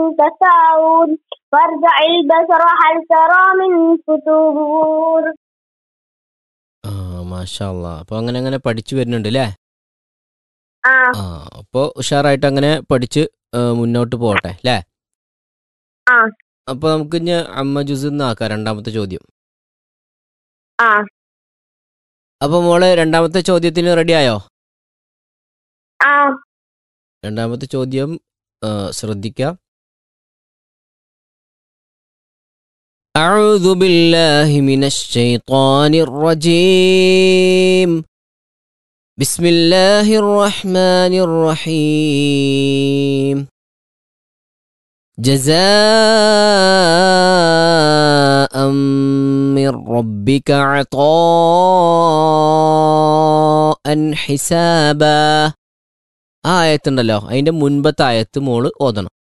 تسعون فارجع البصر هل ترى من فتور ആ മാഷാല്ല അപ്പൊ അങ്ങനെ അങ്ങനെ പഠിച്ചു വരുന്നുണ്ട് അല്ലേ ആ ആ അപ്പോൾ ഉഷാറായിട്ട് അങ്ങനെ പഠിച്ച് ആ, മുന്നോട്ട് പോകട്ടെ അല്ലേ ആ. അപ്പൊ നമുക്ക് ഇനി അമ്മ ജുസ് ആക്കാം രണ്ടാമത്തെ ചോദ്യം ആ അപ്പൊ മോള് രണ്ടാമത്തെ ചോദ്യത്തിന് റെഡിയായോ ആ രണ്ടാമത്തെ ചോദ്യം ആ, ശ്രദ്ധിക്കാം أعوذ بالله من الشيطان الرجيم بسم الله الرحمن الرحيم جزاء من ربك عطاء حسابا ആ ആയത്തുണ്ടല്ലോ അതിന്റെ മുൻപത്തെ ആയത്ത് മോള് ഓതണം